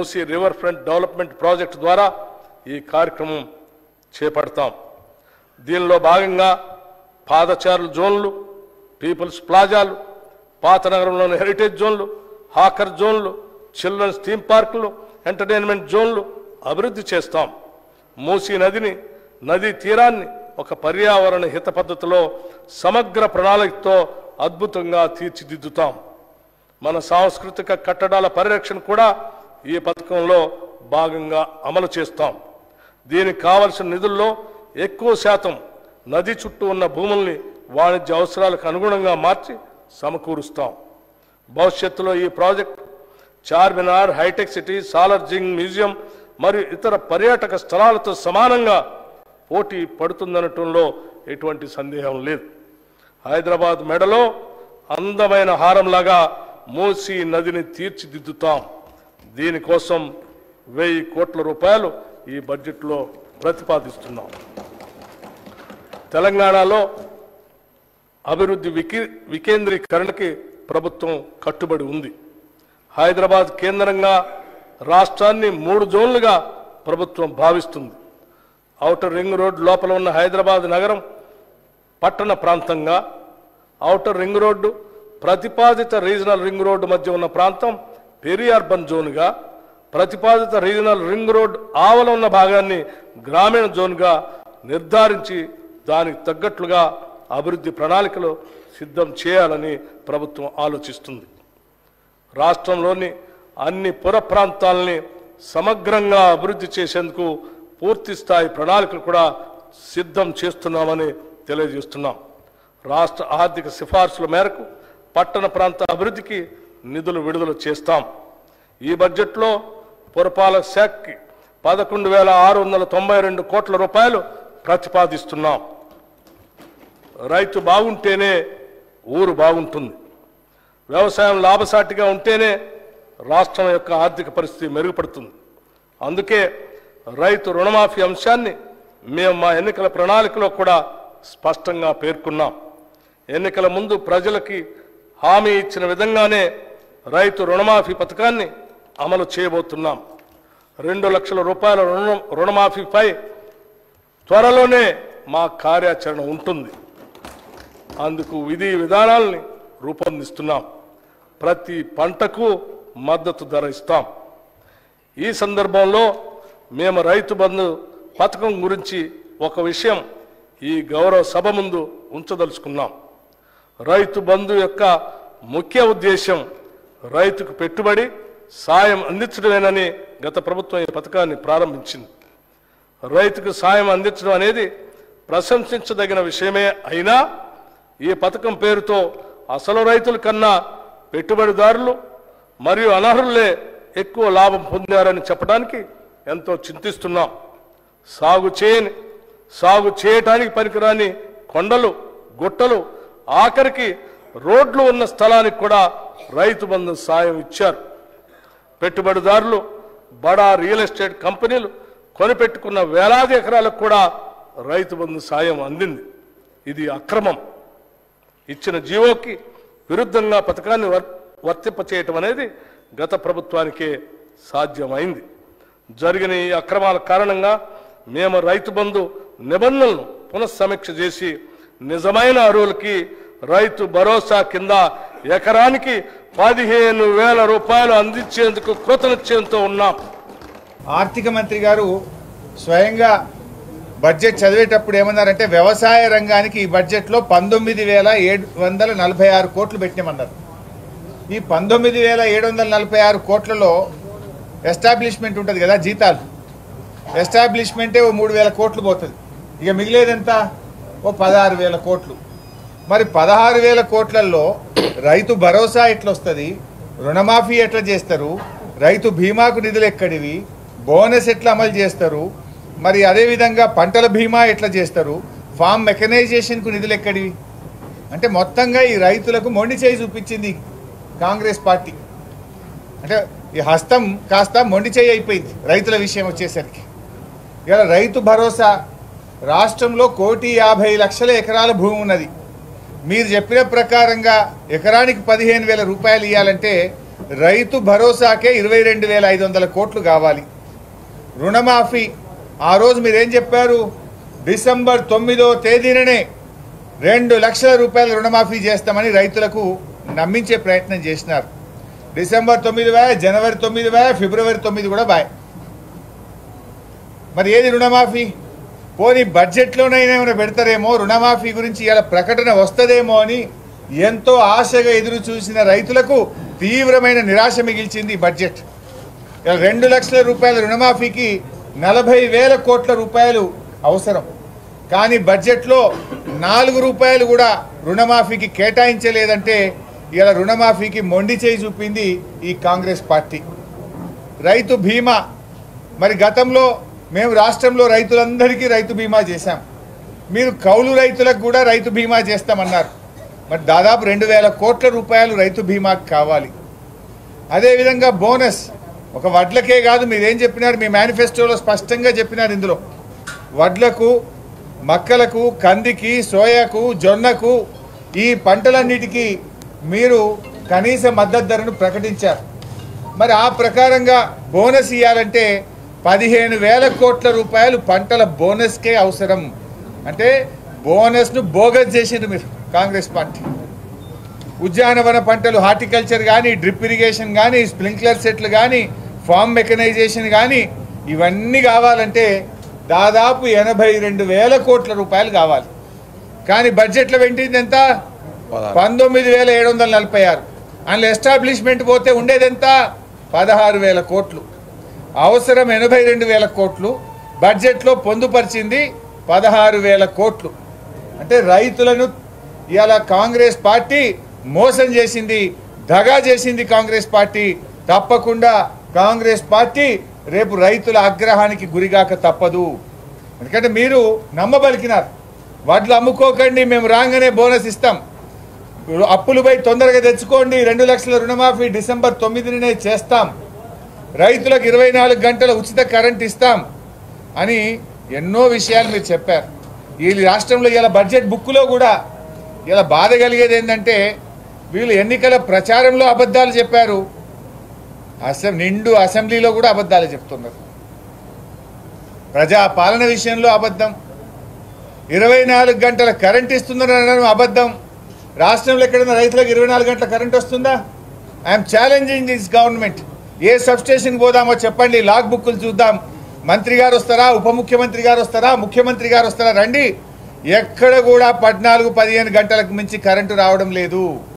Musi river front development project ద్వారా ఈ కార్యక్రమం చేపడతాం దీనిలో భాగంగా పాదచారుల జోన్లు పీపుల్స్ ప్లాజాలు పాత నగరంలోని హెరిటేజ్ జోన్లు హాకర్ జోన్లు చిల్డ్రన్స్ థీమ్ పార్కులు ఎంటర్టైన్మెంట్ జోన్లు అభివృద్ధి చేస్తాం మూసీ నదిని నదీ తీరాన్ని ఒక పర్యావరణ హిత పద్ధతిలో సమగ్ర ప్రణాళికతో అద్భుతంగా తీర్చిదిద్దుతాం మన సాంస్కృతిక కట్టడాల పరిరక్షణ కూడా ఈ పథకంలో భాగంగా అమలు చేస్తాం దీనికి కావలసిన నిధుల్లో ఎక్కువ శాతం నది చుట్టూ ఉన్న భూముల్ని వాణిజ్య అవసరాలకు అనుగుణంగా మార్చి సమకూరుస్తాం భవిష్యత్తులో ఈ ప్రాజెక్ట్ చార్మినార్ హైటెక్ సిటీ సాలర్జింగ్ మ్యూజియం మరియు ఇతర పర్యాటక స్థలాలతో సమానంగా పోటీ పడుతుందనటంలో ఎటువంటి సందేహం లేదు హైదరాబాద్ మెడలో అందమైన హారంలాగా మూసీ నదిని తీర్చిదిద్దుతాం దీనికోసం వెయ్యి కోట్ల రూపాయలు ఈ బడ్జెట్లో ప్రతిపాదిస్తున్నాం తెలంగాణలో అభివృద్ధి వికి వికేంద్రీకరణకి ప్రభుత్వం కట్టుబడి ఉంది హైదరాబాద్ కేంద్రంగా రాష్ట్రాన్ని మూడు జోన్లుగా ప్రభుత్వం భావిస్తుంది ఔటర్ రింగ్ రోడ్ లోపల ఉన్న హైదరాబాద్ నగరం పట్టణ ప్రాంతంగా ఔటర్ రింగ్ రోడ్డు ప్రతిపాదిత రీజనల్ రింగ్ రోడ్డు మధ్య ఉన్న ప్రాంతం పెరి అర్బన్ జోన్గా ప్రతిపాదిత రీజనల్ రింగ్ రోడ్ ఆవల ఉన్న భాగాన్ని గ్రామీణ జోన్గా నిర్ధారించి దానికి తగ్గట్లుగా అభివృద్ధి ప్రణాళికలు సిద్ధం చేయాలని ప్రభుత్వం ఆలోచిస్తుంది రాష్ట్రంలోని అన్ని పుర ప్రాంతాలని సమగ్రంగా అభివృద్ధి చేసేందుకు పూర్తి స్థాయి ప్రణాళికలు కూడా సిద్ధం చేస్తున్నామని తెలియజేస్తున్నాం రాష్ట్ర ఆర్థిక సిఫార్సుల మేరకు పట్టణ ప్రాంత అభివృద్ధికి నిధులు విడుదల చేస్తాం ఈ బడ్జెట్లో పురపాలక శాఖకి పదకొండు వేల ఆరు వందల తొంభై రెండు కోట్ల రూపాయలు ప్రతిపాదిస్తున్నాం రైతు బాగుంటేనే ఊరు బాగుంటుంది వ్యవసాయం లాభసాటిగా ఉంటేనే రాష్ట్రం యొక్క ఆర్థిక పరిస్థితి మెరుగుపడుతుంది అందుకే రైతు రుణమాఫీ అంశాన్ని మేము మా ఎన్నికల ప్రణాళికలో కూడా స్పష్టంగా పేర్కొన్నాం ఎన్నికల ముందు ప్రజలకి హామీ ఇచ్చిన విధంగానే రైతు రుణమాఫీ పథకాన్ని అమలు చేయబోతున్నాం రెండు లక్షల రూపాయల రుణ రుణమాఫీపై త్వరలోనే మా కార్యాచరణ ఉంటుంది అందుకు విధి విధానాల్ని రూపొందిస్తున్నాం ప్రతి పంటకు మద్దతు ధర ఇస్తాం ఈ సందర్భంలో మేము రైతు బంధు పథకం గురించి ఒక విషయం ఈ గౌరవ సభ ముందు ఉంచదలుచుకున్నాం రైతు బంధు యొక్క ముఖ్య ఉద్దేశం రైతుకు పెట్టుబడి సాయం అందించడమేనని గత ప్రభుత్వం ఈ పథకాన్ని ప్రారంభించింది రైతుకు సాయం అందించడం అనేది ప్రశంసించదగిన విషయమే అయినా ఈ పథకం పేరుతో అసలు రైతుల కన్నా పెట్టుబడిదారులు మరియు అనర్హులే ఎక్కువ లాభం పొందారని చెప్పడానికి ఎంతో చింతిస్తున్నాం సాగు చేయని సాగు చేయటానికి పనికిరాని కొండలు గుట్టలు ఆఖరికి రోడ్లు ఉన్న స్థలానికి కూడా రైతు బంధు సాయం ఇచ్చారు పెట్టుబడిదారులు బడా రియల్ ఎస్టేట్ కంపెనీలు కొనిపెట్టుకున్న వేలాది ఎకరాలకు కూడా రైతు బంధు సాయం అందింది ఇది అక్రమం ఇచ్చిన జీవోకి విరుద్ధంగా పథకాన్ని వర్ వర్తింపచేయటం అనేది గత ప్రభుత్వానికే సాధ్యమైంది జరిగిన ఈ అక్రమాల కారణంగా మేము రైతు బంధు నిబంధనలను పునఃసమీక్ష చేసి నిజమైన అరువులకి రైతు భరోసా కింద ఎకరానికి పదిహేను వేల రూపాయలు అందించేందుకు కృతనిశ్చయంతో ఉన్నాం ఆర్థిక మంత్రి గారు స్వయంగా బడ్జెట్ చదివేటప్పుడు ఏమన్నారంటే వ్యవసాయ రంగానికి ఈ బడ్జెట్లో పంతొమ్మిది వేల ఏడు వందల నలభై ఆరు కోట్లు పెట్టినామన్నారు ఈ పంతొమ్మిది వేల ఏడు వందల నలభై ఆరు కోట్లలో ఎస్టాబ్లిష్మెంట్ ఉంటుంది కదా జీతాలు ఎస్టాబ్లిష్మెంటే ఓ మూడు వేల కోట్లు పోతుంది ఇక మిగిలేదంతా ఓ పదహారు వేల కోట్లు మరి పదహారు వేల కోట్లలో రైతు భరోసా ఎట్లా వస్తుంది రుణమాఫీ ఎట్లా చేస్తారు రైతు బీమాకు నిధులు ఎక్కడివి బోనస్ ఎట్లా అమలు చేస్తారు మరి అదేవిధంగా పంటల బీమా ఎట్లా చేస్తారు ఫామ్ మెకనైజేషన్కు నిధులు ఎక్కడివి అంటే మొత్తంగా ఈ రైతులకు మొండి చేయి చూపించింది కాంగ్రెస్ పార్టీ అంటే ఈ హస్తం కాస్త మొండి చేయి అయిపోయింది రైతుల విషయం వచ్చేసరికి ఇవాళ రైతు భరోసా రాష్ట్రంలో కోటి యాభై లక్షల ఎకరాల భూమి ఉన్నది మీరు చెప్పిన ప్రకారంగా ఎకరానికి పదిహేను వేల రూపాయలు ఇవ్వాలంటే రైతు భరోసాకే ఇరవై రెండు వేల ఐదు వందల కోట్లు కావాలి రుణమాఫీ ఆ రోజు మీరేం చెప్పారు డిసెంబర్ తొమ్మిదో తేదీననే రెండు లక్షల రూపాయల రుణమాఫీ చేస్తామని రైతులకు నమ్మించే ప్రయత్నం చేసినారు డిసెంబర్ తొమ్మిది బాయ్ జనవరి తొమ్మిది బాయ్ ఫిబ్రవరి తొమ్మిది కూడా బాయ్ మరి ఏది రుణమాఫీ పోనీ బడ్జెట్లోనైనా ఏమైనా పెడతారేమో రుణమాఫీ గురించి ఇలా ప్రకటన వస్తుందేమో అని ఎంతో ఆశగా ఎదురు చూసిన రైతులకు తీవ్రమైన నిరాశ మిగిల్చింది ఈ బడ్జెట్ ఇలా రెండు లక్షల రూపాయల రుణమాఫీకి నలభై వేల కోట్ల రూపాయలు అవసరం కానీ బడ్జెట్లో నాలుగు రూపాయలు కూడా రుణమాఫీకి కేటాయించలేదంటే ఇలా రుణమాఫీకి మొండి చేయి చూపింది ఈ కాంగ్రెస్ పార్టీ రైతు బీమా మరి గతంలో మేము రాష్ట్రంలో రైతులందరికీ రైతు బీమా చేశాం మీరు కౌలు రైతులకు కూడా రైతు బీమా చేస్తామన్నారు మరి దాదాపు రెండు వేల కోట్ల రూపాయలు రైతు బీమాకి కావాలి అదేవిధంగా బోనస్ ఒక వడ్లకే కాదు మీరేం చెప్పినారు మీ మేనిఫెస్టోలో స్పష్టంగా చెప్పినారు ఇందులో వడ్లకు మక్కలకు కందికి సోయాకు జొన్నకు ఈ పంటలన్నిటికీ మీరు కనీస మద్దతు ధరను ప్రకటించారు మరి ఆ ప్రకారంగా బోనస్ ఇవ్వాలంటే పదిహేను వేల కోట్ల రూపాయలు పంటల బోనస్కే అవసరం అంటే బోనస్ను బోగస్ చేసిండ్రు మీరు కాంగ్రెస్ పార్టీ ఉద్యానవన పంటలు హార్టికల్చర్ కానీ డ్రిప్ ఇరిగేషన్ కానీ స్ప్రింక్లర్ సెట్లు కానీ ఫామ్ మెకనైజేషన్ కానీ ఇవన్నీ కావాలంటే దాదాపు ఎనభై రెండు వేల కోట్ల రూపాయలు కావాలి కానీ బడ్జెట్లో పెట్టింది ఎంత పంతొమ్మిది వేల ఏడు వందల నలభై ఆరు అందులో ఎస్టాబ్లిష్మెంట్ పోతే ఉండేది ఎంత పదహారు వేల కోట్లు అవసరం ఎనభై రెండు వేల కోట్లు బడ్జెట్లో పొందుపరిచింది పదహారు వేల కోట్లు అంటే రైతులను ఇవాళ కాంగ్రెస్ పార్టీ మోసం చేసింది దగా చేసింది కాంగ్రెస్ పార్టీ తప్పకుండా కాంగ్రెస్ పార్టీ రేపు రైతుల ఆగ్రహానికి గురిగాక తప్పదు ఎందుకంటే మీరు నమ్మబలికినారు వడ్లు అమ్ముకోకండి మేము రాగానే బోనస్ ఇస్తాం అప్పులు పోయి తొందరగా తెచ్చుకోండి రెండు లక్షల రుణమాఫీ డిసెంబర్ తొమ్మిదినే చేస్తాం రైతులకు ఇరవై నాలుగు గంటల ఉచిత కరెంట్ ఇస్తాం అని ఎన్నో విషయాలు మీరు చెప్పారు ఈ రాష్ట్రంలో ఇలా బడ్జెట్ బుక్లో కూడా ఇలా బాధ కలిగేది ఏంటంటే వీళ్ళు ఎన్నికల ప్రచారంలో అబద్ధాలు చెప్పారు అసెం నిండు అసెంబ్లీలో కూడా అబద్ధాలు చెప్తున్నారు ప్రజా పాలన విషయంలో అబద్ధం ఇరవై నాలుగు గంటల కరెంట్ ఇస్తుందని అనడం అబద్ధం రాష్ట్రంలో ఎక్కడైనా రైతులకు ఇరవై నాలుగు గంటల కరెంట్ వస్తుందా ఐఎమ్ ఛాలెంజింగ్ దిస్ గవర్నమెంట్ ఏ సబ్స్టేషన్కి పోదామో చెప్పండి లాగ్ బుక్లు చూద్దాం మంత్రి గారు వస్తారా ఉప ముఖ్యమంత్రి గారు వస్తారా ముఖ్యమంత్రి గారు వస్తారా రండి ఎక్కడ కూడా పద్నాలుగు పదిహేను గంటలకు మించి కరెంటు రావడం లేదు